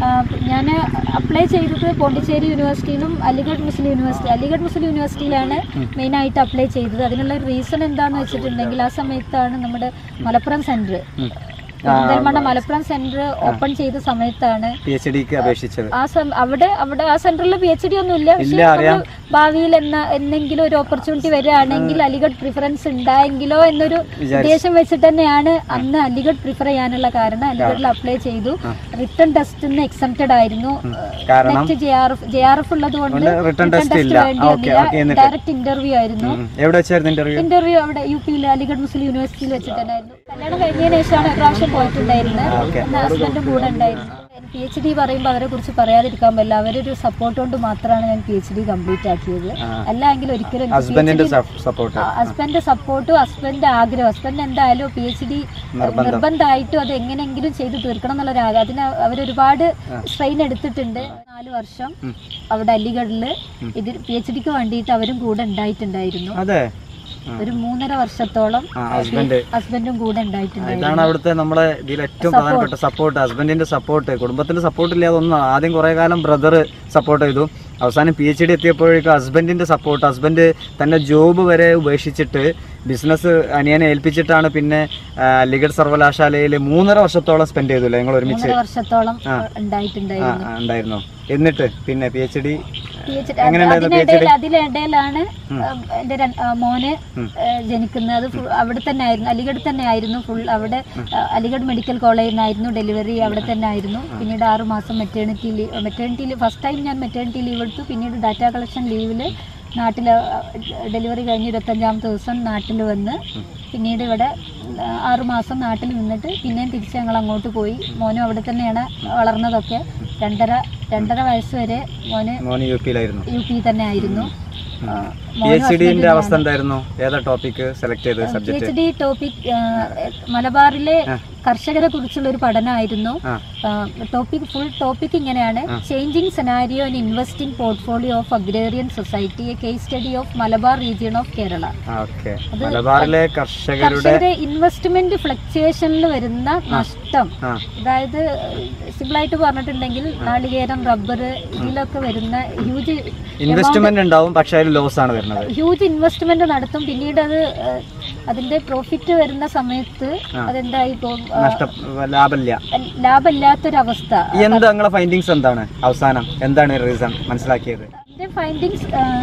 ഞാൻ അപ്ലൈ ചെയ്തത് പോണ്ടിച്ചേരി യൂണിവേഴ്സിറ്റിയിലും അലിഗഡ് മുസ്ലിം യൂണിവേഴ്സിറ്റി അലിഗഡ് മുസ്ലിം യൂണിവേഴ്സിറ്റിയിലാണ് മെയിനായിട്ട് അപ്ലൈ ചെയ്തത് അതിനുള്ള റീസൺ എന്താണെന്ന് വെച്ചിട്ടുണ്ടെങ്കിൽ ആ സമയത്താണ് നമ്മുടെ Malappuram centre Perinthalmanna Malappuram centre open ചെയ്ത സമയത്താണ് പി എച്ച് ഡിക്ക് അപേക്ഷിച്ചത് ആ സം- അവിടെ അവിടെ ആ സെന്ററിൽ പി എച്ച് ഡി ഒന്നും ഇല്ല പക്ഷേ ഇല്ല, അറിയാം. നമ്മള് ഭാവിയിൽ എന്ന എന്തെങ്കിലും ഒരു ഓപ്പർച്യൂണിറ്റി വരികയാണെങ്കിൽ അലിഗഡ് പ്രിഫറൻസ് ഉണ്ടായെങ്കിലോ എന്നൊരു ഉദ്ദേശം വെച്ചിട്ട് തന്നെയാണ് അന്ന് അലിഗഡ് പ്രിഫർ ചെയ്യാനുള്ള കാരണം അലിഗഡിൽ അപ്ലൈ ചെയ്തു റിട്ടേൺ ടെസ്റ്റ് എക്സംപ്റ്റഡ് ആയിരുന്നു കാരണം NET J R F J R F ഉള്ളത് കൊണ്ട് കൊണ്ട് return test ഇല്ല. ഓക്കേ, ഓക്കേ, എന്നിട്ട്? ഡയറക്റ്റ് ഇന്റർവ്യൂ ആയിരുന്നു ഉം. എവിടെ വെച്ചായിരുന്നു ഇന്റർവ്യൂ ഇന്റർവ്യൂ അവിടെ യു പിയിൽ അലിഗഡ് മുസ്ലിം യൂണിവേഴ്സിറ്റിയിൽ വെച്ചിട്ട് തന്നെയായിരുന്നു കല്യാണം കഴിഞ്ഞതിന് ശേഷമാണ് ഒരു പ്രാവശ്യം പോയിട്ടുണ്ടായിരുന്നത് ഓക്കേ. എന്റെ ഹസ്ബൻഡും കൂടെ ഉണ്ടായിരുന്നു പി എച്ച് ഡി പറയുമ്പോൾ അവരെ കുറിച്ച് പറയാതിരിക്കാൻ പറ്റില്ല അവരൊരു സപ്പോർട്ട് കൊണ്ട് മാത്രമാണ് ഞാൻ പി എച്ച് ഡി കംപ്ലീറ്റ് ആക്കിയത് അല്ലെങ്കിൽ ഒരിക്കലും ഹസ്ബൻഡിന്റെ സപ്പോർട്ട് ഹസ്ബൻഡ് സപ്പോർട്ടും ഹസ്ബൻഡ് ആഗ്രഹം ഹസ്ബൻഡ് എന്തായാലും പി എച്ച് ഡി നിർബന്ധമായിട്ടും അത് എങ്ങനെയെങ്കിലും ചെയ്ത് തീർക്കണം എന്നുള്ള ഒരു ആഗ്രഹം അതിന് അവരൊരുപാട് സ്ട്രെയിൻ എടുത്തിട്ടുണ്ട് നാല് വർഷം അവിടെ അലിഗഡില് ഇത് പി എച്ച് ഡിക്ക് വേണ്ടിയിട്ട് അവരും കൂടെ ഉണ്ടായിട്ടുണ്ടായിരുന്നു അതെ ഒരു മൂന്നര വർഷത്തോളം ആ ഹസ്ബൻഡ് ഹസ്ബൻഡും കൂടെ ഉണ്ടായിട്ടുണ്ടായിരുന്നു ഇതാണ് അവിടുത്തെ നമ്മളെ ഇതിൽ ഏറ്റവും പ്രധാനപ്പെട്ട സപ്പോർട്ട് ഹസ്ബൻഡിന്റെ സപ്പോർട്ട് കുടുംബത്തിന്റെ സപ്പോർട്ട് ഇല്ലാതെ ഒന്നും ആദ്യം കുറെ കാലം ബ്രദർ സപ്പോർട്ട് ചെയ്തു അവസാനം പി എച്ച് ഡി എത്തിയപ്പോഴേക്കും ഹസ്ബൻഡിന്റെ സപ്പോർട്ട് ഹസ്ബൻഡ് തന്റെ ജോബ് വരെ ഉപേക്ഷിച്ചിട്ട് ബിസിനസ് അനിയനെ ഏൽപ്പിച്ചിട്ടാണ് പിന്നെ ആ, അലിഗഡ് സർവകലാശാലയിൽ മൂന്നര വർഷത്തോളം സ്പെൻഡ് ചെയ്തു നിങ്ങൾ ഒരുമിച്ച് മൂന്നര വർഷത്തോളം ആ, ഉണ്ടായിട്ടുണ്ടായിരുന്നു ആ, ഉണ്ടായിരുന്നു എന്നിട്ട് പിന്നെ പി എച്ച് ഡി PhD എങ്ങനെയുണ്ടായിരുന്നു അതിനിടയിൽ അതിനിടയിലാണ് എന്റെ രണ്ട്- ആ, മോന് ഏഹ്, ജനിക്കുന്നത് അത് full അവിടെ തന്നെ ആയിരുന്നു അലിഗഡ് തന്നെ ആയിരുന്നു ഫുൾ അവിടെ ആ, അലിഗഡ് മെഡിക്കൽ കോളേജിൽ നിന്നായിരുന്നു ഡെലിവറി അവിടെ തന്നെ ആയിരുന്നു പിന്നീട് ആറ് മാസം maternity leave maternity leave first time ഞാൻ മെറ്റേണിറ്റി ലീവ് എടുത്തു പിന്നീട് ഡാറ്റ കളക്ഷൻ ലീവിൽ നാട്ടിൽ ഡെലിവറി കഴിഞ്ഞ് ഇരുപത്തഞ്ചാമത്തെ ദിവസം നാട്ടിൽ വന്ന് പിന്നീട് ഇവിടെ ആ, ആറ് മാസം നാട്ടിൽ നിന്നിട്ട് പിന്നെയും തിരിച്ച് ഞങ്ങൾ അങ്ങോട്ട് പോയി മോനും അവിടെ തന്നെയാണ് വളർന്നതൊക്കെ രണ്ടര രണ്ടര വയസ്സ് വരെ മോന് മോന് യു പിയിലായിരുന്നു യു പി തന്നെ ആയിരുന്നു ആ, പി മോനും എച്ച് ഡിന്റെ husband അവസ്ഥ എന്തായിരുന്നു ഏതാ ടോപ്പിക് സെലക്ട് ചെയ്തത് P subject H D topic മലബാറിലെ കർഷകരെ കുറിച്ചുള്ള ഒരു പഠനമായിരുന്നു ആ. ടോപ്പിക് ഫുൾ ടോപ്പിക് ഇങ്ങനെയാണ് changing scenario and investing portfolio of agrarian society a case study of Malabar region of Kerala okay മലബാറിലെ കർഷകരുടെ കർഷകരുടെ ഇൻവെസ്റ്റ്മെന്റ് ഫ്ലക്ച്വേഷനിൽ വരുന്ന നഷ്ടം ആ അതായത് സിമ്പിളായിട്ട് പറഞ്ഞിട്ടുണ്ടെങ്കിൽ നാളികേരം റബ്ബർ ഇതിലൊക്കെ വരുന്ന ഹ്യൂജ് ഇൻവെസ്റ്റ്മെന്റ് ഉണ്ടാവും പക്ഷെ അതിൽ ലോസ് ആണ് വരുന്നത് ഹ്യൂജ് ഇൻവെസ്റ്റ്മെന്റ് നടത്തും പിന്നീട് അത് ഏഹ്, അതിന്റെ പ്രോഫിറ്റ് വരുന്ന സമയത്ത് അതെന്തായി പോകും ആ, നഷ്ടം ലാഭമില്ല ലാഭമില്ലാത്തൊരവസ്ഥ എന്താ നിങ്ങളെ ഫൈൻഡിങ്സ് എന്താണ് അവസാനം എന്താണ് റീസൺ മനസ്സിലാക്കിയത് അതിന്റെ ഫൈൻഡിങ്സ്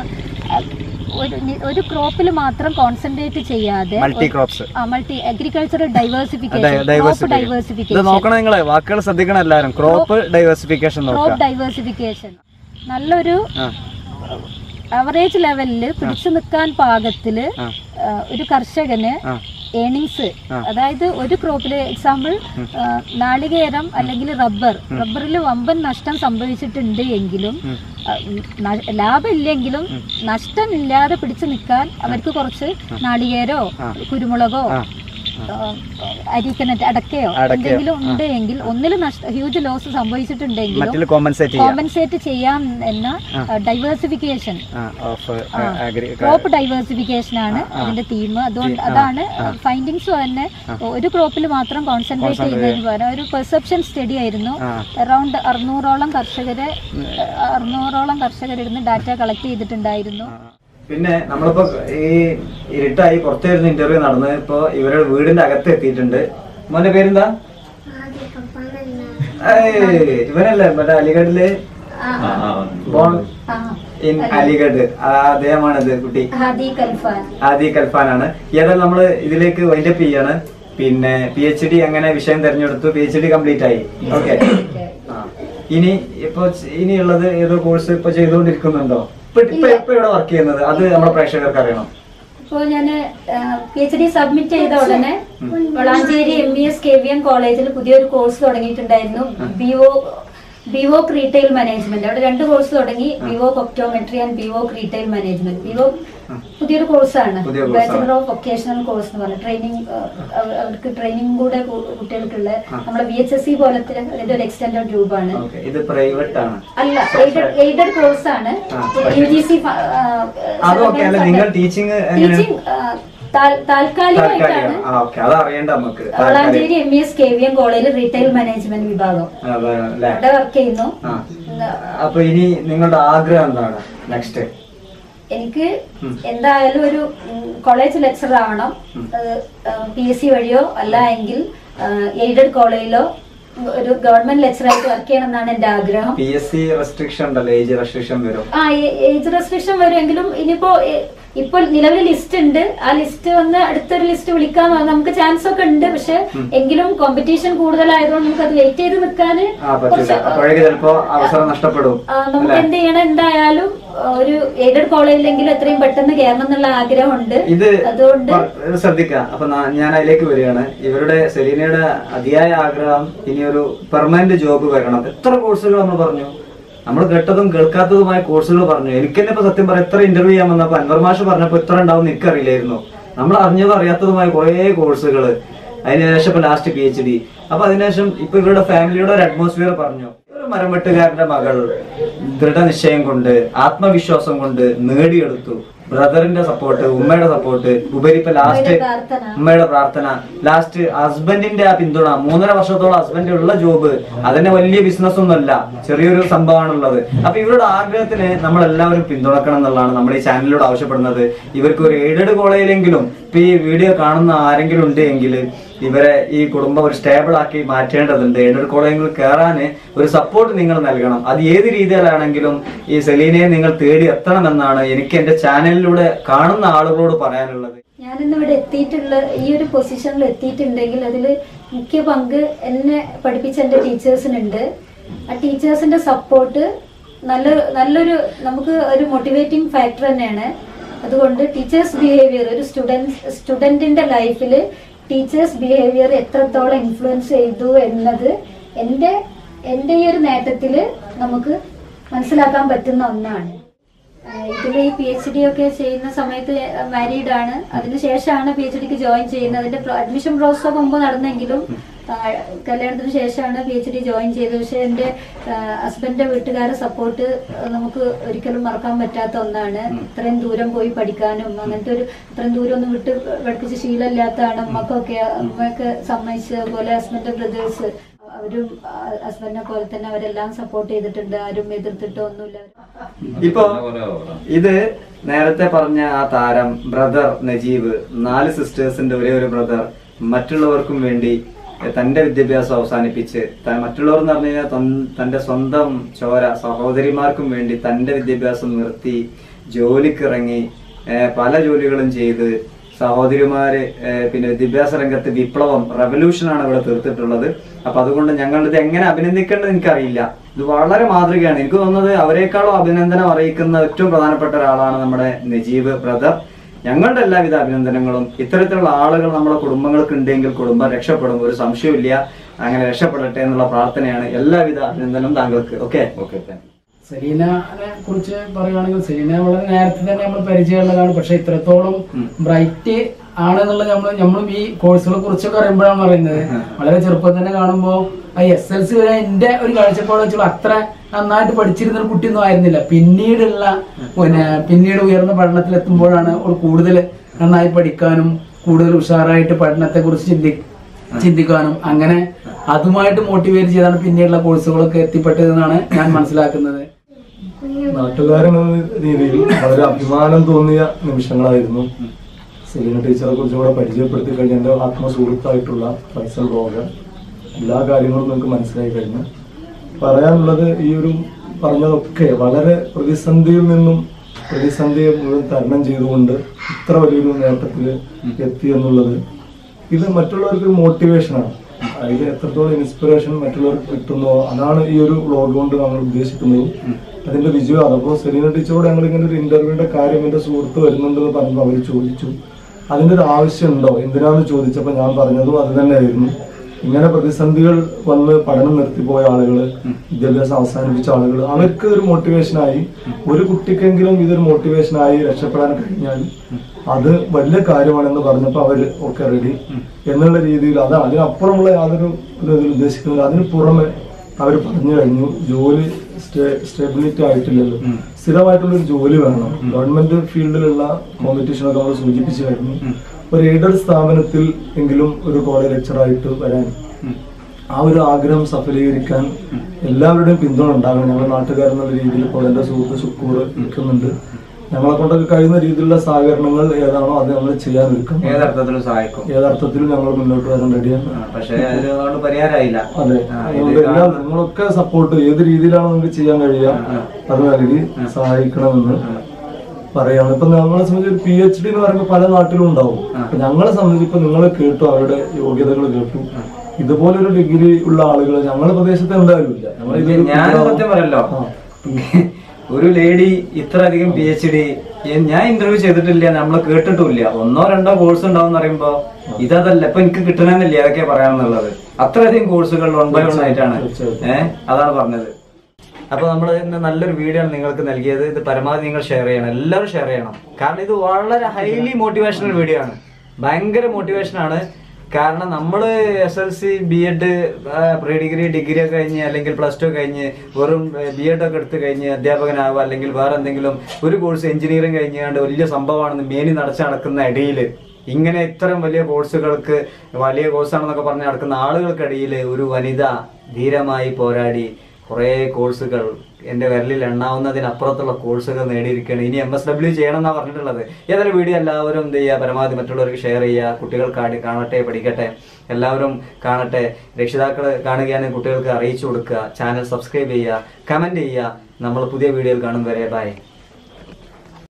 ഒരു നി- ഒരു ക്രോപ്പിൽ മാത്രം കോൺസെൻട്രേറ്റ് ചെയ്യാതെ multi crops multi agricultural diversification crop diversification ഇത് ഡൈവേഴ്സിഫിക്കേഷൻ നോക്കണം നിങ്ങള് വാക്കുകൾ ശ്രദ്ധിക്കണം എല്ലാവരും ക്രോപ്പ് ഡൈവേഴ്സിഫിക്കേഷൻ ക്രോപ്പ് നോക്കുക ഡൈവേഴ്സിഫിക്കേഷൻ നല്ലൊരു ആ ആവറേജ് ലെവലില് പിടിച്ചു നിൽക്കാൻ പാകത്തില് ആ. ആ, ഒരു കർഷകന് ആ ഏണിങ്സ് അതായത് ഒരു ക്രോപ്പില് എക്സാമ്പിൾ നാളികേരം അല്ലെങ്കിൽ റബ്ബർ റബ്ബറിൽ വമ്പൻ നഷ്ടം സംഭവിച്ചിട്ടുണ്ട് എങ്കിലും ആ, ന- ലാഭമില്ലെങ്കിലും നഷ്ടമില്ലാതെ പിടിച്ചു നിൽക്കാൻ അവർക്ക് കുറച്ച് നാളികേരോ കുരുമുളകോ ആ, അരിക്കനറ്റ് അടക്കയോ എന്തെങ്കിലും ഉണ്ട് എങ്കിൽ ഒന്നിൽ നഷ്ട ഹ്യൂജ് ലോസ് സംഭവിച്ചിട്ടുണ്ടെങ്കിലും മറ്റിൽ കോമ്പൻസേറ്റ് ചെയ്യാം കോമ്പൻസേറ്റ് ചെയ്യാം എന്ന diversification of agri crop diversification ആണ് അതിന്റെ തീം അതുകൊണ്ട് അതാണ് ഫൈൻഡിങ്സ് തന്നെ ഒരു ക്രോപ്പിൽ മാത്രം കോൺസെൻട്രേറ്റ് ചെയ്യുന്നതിന് പകരം ഒരു പെർസെപ്ഷൻ സ്റ്റഡി ആയിരുന്നു ആ. അറൌണ്ട് അറുന്നൂറോളം കർഷകരെ അറുന്നൂറോളം കർഷകരിരുന്ന് ഡാറ്റ കളക്ട് ചെയ്തിട്ടുണ്ടായിരുന്നു പിന്നെ നമ്മളിപ്പോ ഈ ഇരുട്ടായി പുറത്തായിരുന്നു ഇന്റർവ്യൂ നടന്നത് ഇപ്പൊ ഇവരുടെ വീടിന്റെ അകത്ത് എത്തിയിട്ടുണ്ട് മോന്റെ പേരെന്താ ഏയ്, ഇവനല്ലേ മറ്റേ അലിഗഡില് ബോൺ ആ, ഇൻ അലിഗഡ് ആ, അദ്ദേഹമാണിത് കുട്ടി ഹാദി കൽഫാൻ ആദി കൽഫാനാണ് ഏതായാലും നമ്മള് ഇതിലേക്ക് വൈൻഡപ്പ് ചെയ്യാണ് പിന്നെ പി എച്ച് ഡി അങ്ങനെ വിഷയം തെരഞ്ഞെടുത്തു പി എച്ച് ഡി കംപ്ലീറ്റ് ആയി ഓക്കെ ഇനി ഇപ്പൊ ച- ഇനിയുള്ളത് ഏതോ കോഴ്സ് ഇപ്പൊ ചെയ്തുകൊണ്ടിരിക്കുന്നുണ്ടോ ഇപ്പൊ ഇപ്പൊ ഇപ്പൊ ഇവിടെ വർക്ക് ചെയ്യുന്നത് അത് നമ്മുടെ പ്രേക്ഷകർക്ക് അറിയണം ഇപ്പോൾ ഞാൻ പി എച്ച് ഡി സബ്മിറ്റ് ചെയ്ത ഉടനെ Valanchery M B S K V M കോളേജിൽ പുതിയൊരു കോഴ്സ് തുടങ്ങിയിട്ടുണ്ടായിരുന്നു ബിഒ ബിവോക് റീറ്റെയിൽ മാനേജ്മെന്റ് അവിടെ രണ്ട് കോഴ്സ് തുടങ്ങി B Voc optometry and B Voc retail management B Voc പുതിയൊരു കോഴ്സാണ് പുതിയ course ആണ്. ബാച്ചലർ ഓഫ് വൊക്കേഷണൽ കോഴ്സ് എന്ന് പറഞ്ഞ ട്രെയിനിങ് അവർക്ക് ട്രെയിനിങ് കൂടെ കു- കുട്ടികൾക്കുള്ള നമ്മുടെ ബി എച്ച് എസ് സി പോലത്തെ അതിന്റെ ഒരു എക്സ്റ്റൻഡ് രൂപമാണ് ഓക്കെ ഇത് പ്രൈവറ്റ് ആണ് അല്ല എയ്ഡഡ് കോഴ്സ് ആണ് ആ, യു ജി സി അതൊക്കെ അല്ല നിങ്ങൾ ടീച്ചിങ് എങ്ങനെ ടീച്ചിങ് താൽക്കാലികമായിട്ടാണ് ആ ഓക്കെ അത് അറിയണ്ട നമുക്ക് Valanchery M E S K V M കോളേജിൽ റീറ്റെയിൽ മാനേജ്മെന്റ് വിഭാഗം ആ, വേ- അല്ലേ? അവിടെ വർക്ക് ചെയ്യുന്നു ആ. അപ്പൊ ഇനി നിങ്ങളുടെ ആഗ്രഹം എന്താണ് നെക്സ്റ്റ് എനിക്ക് എന്തായാലും ഒരു കോളേജ് ലെക്ചർ ആവണം പി എസ് സി വഴിയോ അല്ല എങ്കിൽ എയ്ഡഡ് കോളേജിലോ ഒരു ഗവൺമെന്റ് ലെക്ചർ ആയിട്ട് വർക്ക് ചെയ്യണം എന്നാണ് എന്റെ ആഗ്രഹം പി എസ് സി റെസ്ട്രിക്ഷൻ ഉണ്ടല്ലോ ഏജ് റെസ്ട്രിക്ഷൻ വരും ആ ഏജ് റെസ്ട്രിക്ഷൻ വരുമെങ്കിലും ഇനിയിപ്പോ എ- ഇപ്പോൾ നിലവിൽ ലിസ്റ്റ് ഉണ്ട് ആ ലിസ്റ്റ് വന്ന് അടുത്തൊരു ലിസ്റ്റ് വിളിക്കാൻ നമുക്ക് ചാൻസ് ഒക്കെ ഉണ്ട് പക്ഷെ എങ്കിലും കോമ്പറ്റീഷൻ കൂടുതലായതുകൊണ്ട് നമുക്ക് അത് വെയിറ്റ് ചെയ്ത് നിൽക്കാൻ ആ പറ്റില്ല അപ്പോഴേക്ക് ചിലപ്പോ അവസരം നഷ്ടപ്പെടും നമുക്ക് എന്ത് ചെയ്യണം എന്തായാലും ആ, ഒരു എയ്ഡഡ് കോളേജിലെങ്കിലും എത്രയും പെട്ടെന്ന് കയറണം എന്നുള്ള ആഗ്രഹമുണ്ട് ഇത് അതുകൊണ്ട് പ- ശ്രദ്ധിക്കാം അപ്പൊ നാ- ഞാൻ അതിലേക്ക് വരികയാണ് ഇവരുടെ സെലീനയുടെ അതിയായ ആഗ്രഹം ഇനി ഒരു പെർമനന്റ് ജോബ് വരണം എത്ര കോഴ്സുകൾ നമ്മൾ പറഞ്ഞു നമ്മൾ കേട്ടതും കേൾക്കാത്തതുമായ കോഴ്സുകൾ പറഞ്ഞു എനിക്ക് തന്നെ ഇപ്പൊ സത്യം പറയാം എത്ര ഇന്റർവ്യൂ ചെയ്യാൻ വന്നപ്പോ അൻവർ മാഷ് പറഞ്ഞപ്പോ ഇത്ര ഉണ്ടാവും എനിക്കറിയില്ലായിരുന്നു നമ്മൾ അറിഞ്ഞതും അറിയാത്തതുമായ കുറെ കോഴ്സുകൾ അതിനുശേഷം ഇപ്പൊ ലാസ്റ്റ് പി എച്ച് ഡി അപ്പൊ അതിനുശേഷം ഇപ്പൊ ഇവരുടെ ഫാമിലിയുടെ ഒരു അറ്റ്മോസ്ഫിയർ പറഞ്ഞു ഒരു മരംവെട്ടുകാരന്റെ മകൾ ദൃഢനിശ്ചയം കൊണ്ട് ആത്മവിശ്വാസം കൊണ്ട് നേടിയെടുത്തു ബ്രദറിന്റെ സപ്പോർട്ട് ഉമ്മയുടെ സപ്പോർട്ട് ഉപരി ഇപ്പൊ ലാസ്റ്റ് പ്രാർത്ഥന. ഉമ്മയുടെ പ്രാർത്ഥന ലാസ്റ്റ് ഹസ്ബൻഡിന്റെ ആ പിന്തുണ മൂന്നര വർഷത്തോളം ഹസ്ബൻഡ് ഉള്ള ജോബ് അതന്നെ വലിയ ബിസിനസ് ഒന്നുമല്ല ചെറിയൊരു സംഭവമാണുള്ളത് അപ്പൊ ഇവരുടെ ആഗ്രഹത്തിന് നമ്മൾ എല്ലാവരും പിന്തുണക്കണം എന്നുള്ളതാണ് നമ്മൾ ഈ ചാനലിലൂടെ ആവശ്യപ്പെടുന്നത് ഇവർക്ക് ഒരു എയ്ഡഡ് കോളേജിലെങ്കിലും ഇപ്പൊ ഈ വീഡിയോ കാണുന്ന ആരെങ്കിലും ഉണ്ട് എങ്കിൽ ഇവരെ ഈ കുടുംബം ഒരു സ്റ്റേബിൾ ആക്കി മാറ്റേണ്ടതുണ്ട് എയ്ഡഡ് കോളേജുകൾ കയറാന് ഒരു സപ്പോർട്ട് നിങ്ങൾ നൽകണം അത് ഏത് രീതിയിലാണെങ്കിലും ഈ സെലീനയെ നിങ്ങൾ തേടി എത്തണമെന്നാണ് എനിക്ക് എന്റെ ചാനലിലൂടെ കാണുന്ന ആളുകളോട് പറയാനുള്ളത് ഞാനിന്ന് ഇവിടെ എത്തിയിട്ടുള്ള ഈ ഒരു പൊസിഷനിൽ എത്തിയിട്ടുണ്ടെങ്കിൽ അതിൽ മുഖ്യ പങ്ക് എന്നെ പഠിപ്പിച്ച എൻ്റെ ടീച്ചേഴ്സിനുണ്ട് ആ ടീച്ചേഴ്സിന്റെ സപ്പോർട്ട് നല്ല നല്ലൊരു നമുക്ക് ഒരു മോട്ടിവേറ്റിംഗ് ഫാക്ടർ തന്നെയാണ് അതുകൊണ്ട് ടീച്ചേഴ്സ് ബിഹേവിയർ ഒരു സ്റ്റുഡൻസ് സ്റ്റുഡൻറ്റിന്റെ ലൈഫിൽ ടീച്ചേഴ്സ് ബിഹേവിയർ എത്രത്തോളം ഇൻഫ്ലുവൻസ് ചെയ്തു എന്നത് എൻ്റെ എൻ്റെ ഈ ഒരു നേട്ടത്തിൽ നമുക്ക് മനസ്സിലാക്കാൻ പറ്റുന്ന ഒന്നാണ് ഇതിൽ ഈ പി എച്ച് ഡി ഒക്കെ ചെയ്യുന്ന സമയത്ത് മാരീഡ് ആണ് അതിനുശേഷമാണ് പി എച്ച് ഡിക്ക് ജോയിൻ ചെയ്യുന്നത് അതിന്റെ അഡ്മിഷൻ പ്രോസസ് മുമ്പ് നടന്നെങ്കിലും ആ, കല്യാണത്തിന് ശേഷമാണ് പി എച്ച് ഡി ജോയിൻ ചെയ്തത് പക്ഷെ എൻ്റെ ഹസ്ബൻഡിന്റെ വീട്ടുകാരുടെ സപ്പോർട്ട് നമുക്ക് ഒരിക്കലും മറക്കാൻ പറ്റാത്ത ഒന്നാണ് ഇത്രയും ദൂരം പോയി പഠിക്കാനും അങ്ങനത്തെ ഒരു ഇത്രയും ദൂരം ഒന്നും വിട്ട് പഠിപ്പിച്ച് ശീലമില്ലാത്തതാണ് ഉമ്മക്കൊക്കെ ഉമ്മയൊക്കെ സമ്മതിച്ച് അതുപോലെ ഹസ്ബൻഡിന്റെ ബ്രദേഴ്സ് അവരും ഹസ്ബൻഡിനെ പോലെ തന്നെ അവരെല്ലാം സപ്പോർട്ട് ചെയ്തിട്ടുണ്ട് ആരും എതിർത്തിട്ടോ ഒന്നുമില്ല ഇപ്പൊ ഇത് നേരത്തെ പറഞ്ഞ ആ താരം ബ്രദർ നജീബ് നാല് സിസ്റ്റേഴ്സിന്റെ ഒരേ ഒരു ബ്രദർ മറ്റുള്ളവർക്കും വേണ്ടി തന്റെ വിദ്യാഭ്യാസം അവസാനിപ്പിച്ച് ത- മറ്റുള്ളവർ എന്ന് പറഞ്ഞു കഴിഞ്ഞാൽ തൻ- തന്റെ സ്വന്തം ചോര സഹോദരിമാർക്കും വേണ്ടി തന്റെ വിദ്യാഭ്യാസം നിർത്തി ജോലിക്കിറങ്ങി ഏഹ് പല ജോലികളും ചെയ്ത് സഹോദരിമാര് ഏഹ് പിന്നെ വിദ്യാഭ്യാസ രംഗത്ത് വിപ്ലവം റവല്യൂഷനാണ് ഇവിടെ തീർത്തിട്ടുള്ളത് അപ്പൊ അതുകൊണ്ട് ഞങ്ങൾ ഇത് എങ്ങനെ അഭിനന്ദിക്കേണ്ടത് എനിക്കറിയില്ല ഇത് വളരെ മാതൃകയാണ് എനിക്ക് തോന്നുന്നത് അവരെക്കാളും അഭിനന്ദനം അറിയിക്കുന്ന ഏറ്റവും പ്രധാനപ്പെട്ട ഒരാളാണ് നമ്മുടെ നജീബ് ബ്രദർ ഞങ്ങളുടെ എല്ലാവിധ അഭിനന്ദനങ്ങളും ഇത്തരത്തിലുള്ള ആളുകൾ നമ്മുടെ കുടുംബങ്ങൾക്ക് ഉണ്ടെങ്കിൽ കുടുംബം രക്ഷപ്പെടും ഒരു സംശയമില്ല അങ്ങനെ രക്ഷപ്പെടട്ടെ എന്നുള്ള പ്രാർത്ഥനയാണ് എല്ലാവിധ അഭിനന്ദനവും താങ്കൾക്ക് ഓക്കെ ഓക്കെ താങ്ക് സെലീനയെ കുറിച്ച് പറയുകയാണെങ്കിൽ സെലീന വളരെ നേരത്തെ തന്നെ നമ്മൾ പരിചയമുള്ളതാണ് പക്ഷെ ഇത്രത്തോളം ബ്രൈറ്റ് ആണെന്നുള്ള നമ്മൾ നമ്മളും ഈ കോഴ്സുകളെ കുറിച്ചൊക്കെ അറിയുമ്പോഴാണ് പറയുന്നത് വളരെ ചെറുപ്പം തന്നെ കാണുമ്പോൾ ആ എസ് എൽ സി വരെ എന്റെ ഒരു കാഴ്ചപ്പാട് വെച്ചാൽ അത്ര നന്നായിട്ട് പഠിച്ചിരുന്ന ഒരു കുട്ടിയൊന്നും ആയിരുന്നില്ല പിന്നീടുള്ള പിന്നെ പിന്നീട് ഉയർന്ന പഠനത്തിൽ എത്തുമ്പോഴാണ് അവൾ കൂടുതൽ നന്നായി പഠിക്കാനും കൂടുതൽ ഉഷാറായിട്ട് പഠനത്തെ കുറിച്ച് ചിന്തി ചിന്തിക്കാനും അങ്ങനെ അതുമായിട്ട് മോട്ടിവേറ്റ് ചെയ്താണ് പിന്നീടുള്ള കോഴ്സുകളൊക്കെ എത്തിപ്പെട്ടതെന്നാണ് ഞാൻ മനസ്സിലാക്കുന്നത് നാട്ടുകാരൻ എന്ന രീതിയിൽ വളരെ അഭിമാനം തോന്നിയ നിമിഷങ്ങളായിരുന്നു സെലീന ടീച്ചറെ കുറിച്ച് കൂടെ പരിചയപ്പെടുത്തി കഴിഞ്ഞ എൻ്റെ ആത്മസുഹൃത്തായിട്ടുള്ള ഫൈസൽ റോഗൻ എല്ലാ കാര്യങ്ങളും നിങ്ങൾക്ക് മനസ്സിലായി കഴിഞ്ഞു പറയാനുള്ളത് ഈ ഒരു പറഞ്ഞതൊക്കെ വളരെ പ്രതിസന്ധിയിൽ നിന്നും പ്രതിസന്ധിയെ മുഴുവൻ തരണം ചെയ്തുകൊണ്ട് ഇത്ര വലിയൊരു നേട്ടത്തിൽ എത്തി എന്നുള്ളത് ഇത് മറ്റുള്ളവർക്ക് മോട്ടിവേഷനാണ് ഇത് എത്രത്തോളം ഇൻസ്പിറേഷൻ മറ്റുള്ളവർക്ക് കിട്ടുന്നോ അതാണ് ഈ ഒരു വ്ളോഗ് കൊണ്ട് നമ്മൾ ഉദ്ദേശിക്കുന്നത് അതിന്റെ വിജയം അതപ്പോൾ സെലീന ടീച്ചറോട് ഞങ്ങൾ ഇങ്ങനെ ഒരു ഇന്റർവ്യൂവിന്റെ കാര്യം എന്റെ സുഹൃത്ത് വരുന്നുണ്ടെന്ന് പറഞ്ഞപ്പോൾ അവർ ചോദിച്ചു അതിന്റെ ഒരു ആവശ്യം ഉണ്ടോ എന്തിനാന്ന് ചോദിച്ചപ്പോൾ ഞാൻ പറഞ്ഞതും അത് തന്നെയായിരുന്നു ഇങ്ങനെ പ്രതിസന്ധികൾ വന്ന് പഠനം നിർത്തിപ്പോയ ആളുകൾ വിദ്യാഭ്യാസം അവസാനിപ്പിച്ച ആളുകൾ അവർക്ക് ഒരു മോട്ടിവേഷനായി ഒരു കുട്ടിക്കെങ്കിലും ഇതൊരു മോട്ടിവേഷനായി രക്ഷപ്പെടാൻ കഴിഞ്ഞാൽ അത് വലിയ കാര്യമാണെന്ന് പറഞ്ഞപ്പോൾ അവര് ഒക്കെ റെഡി എന്നുള്ള രീതിയിൽ അത് അതിനപ്പുറമുള്ള യാതൊരു ഒരു ഇതിൽ ഉദ്ദേശിക്കുന്നില്ല അതിന് പുറമെ അവർ പറഞ്ഞു കഴിഞ്ഞു ജോലി സ്റ്റെബിലിറ്റി ആയിട്ടില്ലല്ലോ സ്ഥിരമായിട്ടുള്ള ഒരു ജോലി വേണം ഗവൺമെന്റ് ഫീൽഡിലുള്ള കോമ്പറ്റീഷനൊക്കെ നമ്മൾ സൂചിപ്പിച്ചു കഴിഞ്ഞു ഒരു എയ്ഡഡ് സ്ഥാപനത്തിൽ എങ്കിലും ഒരു കോളേജ് ലെക്ചറായിട്ട് വരാൻ ആ ഒരു ആഗ്രഹം സഫലീകരിക്കാൻ എല്ലാവരുടെയും പിന്തുണ ഉണ്ടാകണം ഞങ്ങളുടെ നാട്ടുകാരെന്നുള്ള രീതിയിൽ ഇപ്പോൾ എൻ്റെ സുഹൃത്ത് ശുക്കൂർ നിൽക്കുന്നുണ്ട് ഞങ്ങളെ കൊണ്ടൊക്കെ കഴിയുന്ന രീതിയിലുള്ള സഹകരണങ്ങൾ ഏതാണോ അത് ഞങ്ങൾ ചെയ്യാൻ നിൽക്കും ഏതർത്ഥത്തിലും സഹായിക്കും ഏതർത്ഥത്തിലും ഞങ്ങൾ മുന്നോട്ട് വരാൻ റെഡിയാണ് ആ, പക്ഷേ അതിന് അതുകൊണ്ട് പരിഹാരമായില്ല അതെ ആ, അതുകൊണ്ട് എല്ലാം നിങ്ങളൊക്കെ സപ്പോർട്ട് ഏത് രീതിയിലാണ് നമുക്ക് ചെയ്യാൻ കഴിയുക അത് നൽകി സഹായിക്കണമെന്ന് പറയാണ് ഇപ്പൊ ഞങ്ങളെ സംബന്ധിച്ച് ഒരു പി എച്ച് ഡി എന്ന് പറയുമ്പോൾ പല നാട്ടിലും ഉണ്ടാവും അപ്പൊ ഞങ്ങളെ സംബന്ധിച്ച് ഇപ്പൊ നിങ്ങൾ കേട്ടു അവരുടെ യോഗ്യതകൾ കേട്ടു ഇതുപോലൊരു ഡിഗ്രി ഉള്ള ആളുകൾ ഞങ്ങളുടെ പ്രദേശത്ത് എന്തായാലും ഇല്ല ഞങ്ങൾ ഇതൊരു ഞാൻ സത്യം പറയല്ലോ ഒരു ലേഡി ഇത്ര അധികം പി എച്ച് ഡി ഞാൻ ഇന്റർവ്യൂ ചെയ്തിട്ടില്ല നമ്മൾ കേട്ടിട്ടില്ല ഒന്നോ രണ്ടോ കോഴ്സ് ഉണ്ടാവും പറയുമ്പോ ഇതല്ല ഇപ്പൊ എനിക്ക് കിട്ടണമെന്നില്ല ഏതൊക്കെയാ പറയാന്നുള്ളത് അത്രയധികം കോഴ്സുകൾ വൺ ബൈ വൺ ആയിട്ടാണ് ഏഹ് അതാണ് പറഞ്ഞത് അപ്പൊ നമ്മൾ ഇന്ന് നല്ലൊരു വീഡിയോ ആണ് നിങ്ങൾക്ക് നൽകിയത് ഇത് പരമാവധി നിങ്ങൾ ഷെയർ ചെയ്യണം എല്ലാവരും ഷെയർ ചെയ്യണം കാരണം ഇത് വളരെ ഹൈലി മോട്ടിവേഷണൽ വീഡിയോ ആണ് ഭയങ്കര മോട്ടിവേഷൻ ആണ് കാരണം നമ്മൾ S L C B Ed pre degree degree ഒക്കെ കഴിഞ്ഞ് അല്ലെങ്കിൽ പ്ലസ് ടു കഴിഞ്ഞ് വെറും ബി എഡ് ഒക്കെ എടുത്ത് കഴിഞ്ഞ് അധ്യാപകനാവുക അല്ലെങ്കിൽ വേറെ എന്തെങ്കിലും ഒരു കോഴ്സ് എഞ്ചിനീയറിംഗ് കഴിഞ്ഞാണ്ട് വലിയ സംഭവമാണെന്ന് മേനി നടച്ച് നടക്കുന്ന ഇടയിൽ ഇങ്ങനെ ഇത്തരം വലിയ കോഴ്സുകൾക്ക് വലിയ കോഴ്സാണെന്നൊക്കെ പറഞ്ഞ് നടക്കുന്ന ആളുകൾക്കിടയിൽ ഒരു വനിത ധീരമായി പോരാടി കുറേ കോഴ്സുകൾ എൻ്റെ വിരലിൽ എണ്ണാവുന്നതിനപ്പുറത്തുള്ള കോഴ്സുകൾ നേടിയിരിക്കുകയാണ് ഇനി എം എസ് ഡബ്ല്യു ചെയ്യണം എന്നാണ് പറഞ്ഞിട്ടുള്ളത് ഏതായാലും വീഡിയോ എല്ലാവരും എന്ത് ചെയ്യുക പരമാവധി മറ്റുള്ളവർക്ക് ഷെയർ ചെയ്യുക കുട്ടികൾ കാണി കാണട്ടെ പഠിക്കട്ടെ എല്ലാവരും കാണട്ടെ രക്ഷിതാക്കൾ കാണുകയാണെങ്കിൽ കുട്ടികൾക്ക് അറിയിച്ചു കൊടുക്കുക ചാനൽ സബ്സ്ക്രൈബ് ചെയ്യുക കമൻറ്റ് ചെയ്യുക നമ്മൾ പുതിയ വീഡിയോയിൽ കാണും വരെ ബൈ